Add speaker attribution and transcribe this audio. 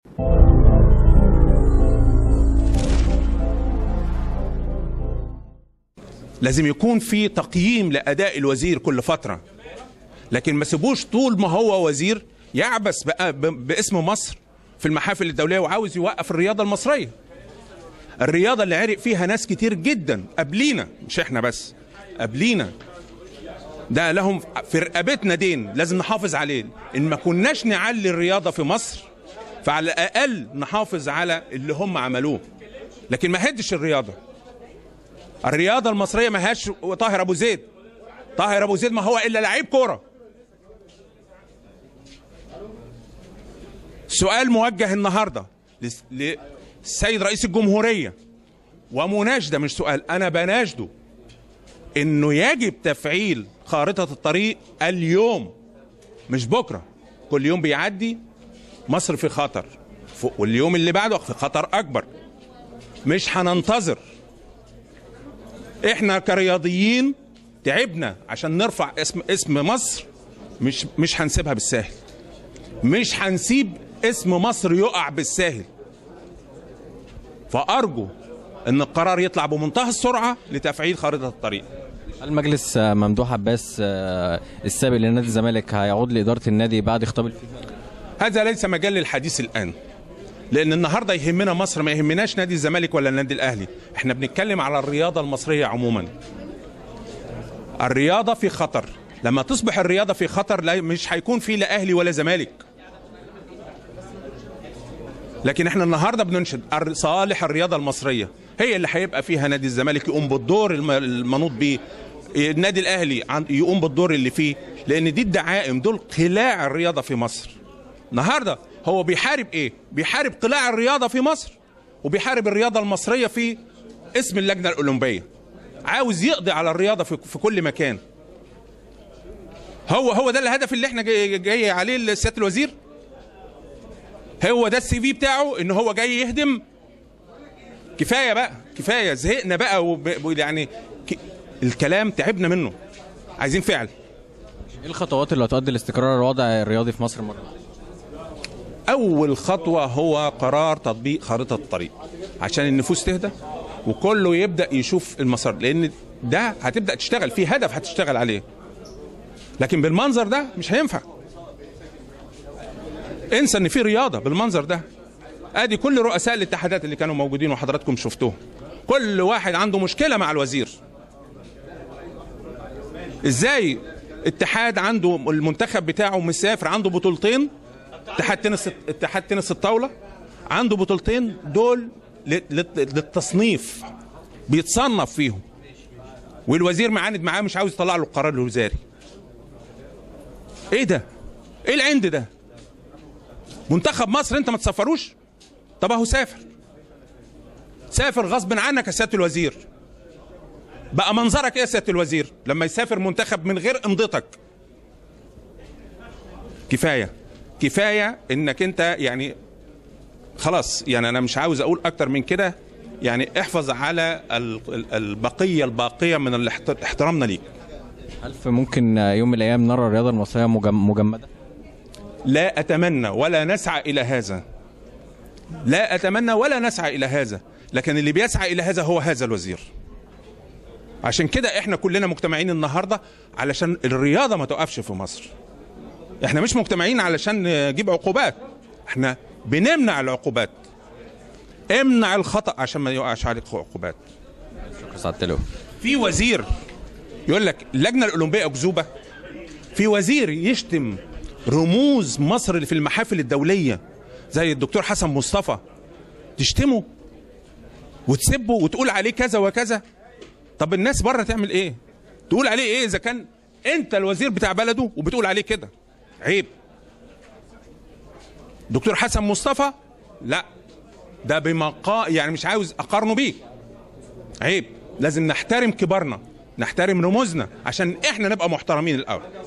Speaker 1: لازم يكون في تقييم لاداء الوزير كل فتره لكن ما سيبوش طول ما هو وزير يعبس بقى ب- باسم مصر في المحافل الدوليه وعاوز يوقف الرياضه المصريه الرياضه اللي عرق فيها ناس كتير جدا قبلينا مش احنا بس قبلينا ده لهم في رقبتنا دين لازم نحافظ عليه ان ما كناش نعلي الرياضه في مصر فعلى الاقل نحافظ على اللي هم عملوه لكن ما هدش الرياضه الرياضه المصريه ما هاش طاهر ابو زيد طاهر ابو زيد ما هو الا لعيب كوره سؤال موجه النهارده لس- للسيد رئيس الجمهوريه ومناشده مش سؤال انا بناشده انه يجب تفعيل خارطه الطريق اليوم مش بكره كل يوم بيعدي مصر في خطر ف- واليوم اللي بعده في خطر اكبر مش هننتظر احنا كرياضيين تعبنا عشان نرفع اسم اسم مصر مش مش هنسيبها بالساهل مش هنسيب اسم مصر يقع بالساهل فارجو ان القرار يطلع بمنتهى السرعه لتفعيل خارطه الطريق
Speaker 2: هل مجلس آه، ممدوح عباس آه، السابق لنادي الزمالك هيعود لاداره النادي بعد خطاب الفيفا؟
Speaker 1: هذا ليس مجال للحديث الان لان النهارده يهمنا مصر ما يهمناش نادي الزمالك ولا النادي الاهلي احنا بنتكلم على الرياضه المصريه عموما الرياضه في خطر لما تصبح الرياضه في خطر لا مش هيكون في لا اهلي ولا زمالك لكن احنا النهارده بننشد الر- صالح الرياضه المصريه هي اللي هيبقى فيها نادي الزمالك يقوم بالدور الم- المنوط بيه النادي الاهلي عن- يقوم بالدور اللي فيه لان دي الدعائم دول قلاع الرياضه في مصر النهارده هو بيحارب ايه بيحارب قلاع الرياضه في مصر وبيحارب الرياضه المصريه في اسم اللجنه الاولمبيه عاوز يقضي على الرياضه في, في كل مكان هو هو ده الهدف اللي احنا جاي, جاي عليه سياده الوزير هو ده السي في بتاعه ان هو جاي يهدم كفايه بقى كفايه زهقنا بقى وب... ب- يعني ك... الكلام تعبنا منه عايزين فعل
Speaker 2: ايه الخطوات اللي هتؤدي لاستقرار الوضع الرياضي في مصر مره واحدة؟
Speaker 1: اول خطوه هو قرار تطبيق خارطه الطريق عشان النفوس تهدى وكله يبدا يشوف المسار لان ده هتبدا تشتغل في هدف هتشتغل عليه لكن بالمنظر ده مش هينفع انسى ان في رياضه بالمنظر ده ادي كل رؤساء الاتحادات اللي كانوا موجودين وحضراتكم شفتوهم كل واحد عنده مشكله مع الوزير ازاي اتحاد عنده المنتخب بتاعه مسافر عنده بطولتين اتحاد تنس اتحاد تنس الطاوله عنده بطولتين دول ل- لل- للتصنيف بيتصنف فيهم والوزير معاند معاه مش عاوز يطلع له القرار الوزاري ايه ده ايه العند ده منتخب مصر انت ما تسفروش طب اهو سافر سافر غصب عنك يا سياده الوزير بقى منظرك ايه يا سياده الوزير لما يسافر منتخب من غير امضتك كفايه كفايه انك انت يعني خلاص يعني انا مش عاوز اقول اكتر من كده يعني احفظ على ال- ال- البقيه الباقيه من الاحت- احترامنا ليك
Speaker 2: هل في ممكن آه، يوم من الايام نرى الرياضه المصريه مجم- مجمده؟
Speaker 1: لا اتمنى ولا نسعى الى هذا لا اتمنى ولا نسعى الى هذا لكن اللي بيسعى الى هذا هو هذا الوزير عشان كده احنا كلنا مجتمعين النهارده علشان الرياضه ما توقفش في مصر احنا مش مجتمعين علشان نجيب عقوبات احنا بنمنع العقوبات امنع الخطا عشان ما يوقعش عليك عقوبات
Speaker 2: شكرا سعاده اللواء
Speaker 1: في وزير يقول لك اللجنه الاولمبيه اكذوبه في وزير يشتم رموز مصر اللي في المحافل الدوليه زي الدكتور حسن مصطفى تشتمه وتسبه وتقول عليه كذا وكذا طب الناس بره تعمل ايه تقول عليه ايه اذا كان انت الوزير بتاع بلده وبتقول عليه كده عيب دكتور حسن مصطفى لا ده بمقا يعني مش عاوز اقارنه بيه عيب لازم نحترم كبارنا نحترم رموزنا عشان احنا نبقى محترمين الاول